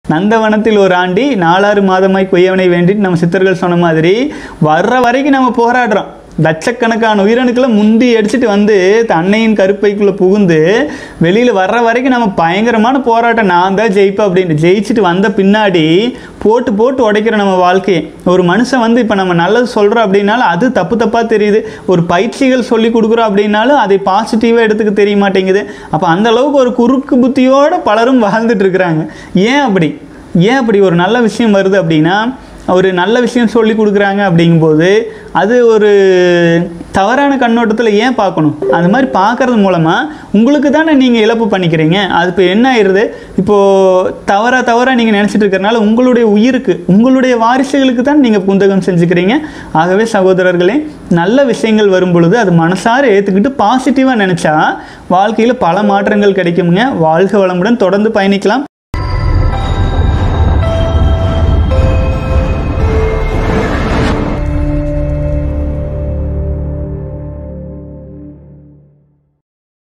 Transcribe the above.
நந்தவனத்தில் ஒரு ஆண்டி நாலாறு மாதமாய் கொய்யவனை வேண்டிட்டு நம்ம சித்தர்கள் சொன்ன மாதிரி வர்ற வரைக்கும் நம்ம போராடுறோம் லட்சக்கணக்கான உயிரணுக்களை முந்தி அடிச்சுட்டு வந்து அன்னையின் கருப்பைக்குள்ளே புகுந்து வெளியில் வர்ற வரைக்கும் நம்ம பயங்கரமான போராட்டம் நான் தான் ஜெயிப்பேன் அப்படின்ட்டு ஜெயிச்சுட்டு வந்த பின்னாடி போட்டு போட்டு உடைக்கிற நம்ம வாழ்க்கையை ஒரு மனுஷன் வந்து இப்போ நம்ம நல்லது சொல்கிறோம் அப்படின்னாலும் அது தப்பு தப்பாக தெரியுது ஒரு பயிற்சிகள் சொல்லி கொடுக்குறோம் அப்படின்னாலும் அதை பாசிட்டிவாக எடுத்துக்க தெரிய மாட்டேங்குது அப்போ அந்த அளவுக்கு ஒரு குறுக்கு புத்தியோடு பலரும் வாழ்ந்துட்டு இருக்கிறாங்க ஏன் அப்படி ஏன் அப்படி ஒரு நல்ல விஷயம் வருது அப்படின்னா ஒரு நல்ல விஷயம் சொல்லி கொடுக்குறாங்க அப்படிங்கும்போது அது ஒரு தவறான கண்ணோட்டத்தில் ஏன் பார்க்கணும் அந்த மாதிரி பார்க்கறது மூலமாக உங்களுக்கு தானே நீங்கள் இழப்பு பண்ணிக்கிறீங்க அது இப்போ என்ன ஆயிடுது இப்போது தவறாக தவறாக நீங்கள் நினச்சிட்டு இருக்கிறனால உங்களுடைய உயிருக்கு உங்களுடைய வாரிசுகளுக்கு தான் நீங்கள் புந்தகம் செஞ்சுக்கிறீங்க ஆகவே சகோதரர்களே நல்ல விஷயங்கள் வரும் பொழுது அது மனசார ஏற்றுக்கிட்டு பாசிட்டிவாக நினச்சா வாழ்க்கையில் பல மாற்றங்கள் கிடைக்குங்க வாழ்க வளமுடன் தொடர்ந்து பயணிக்கலாம்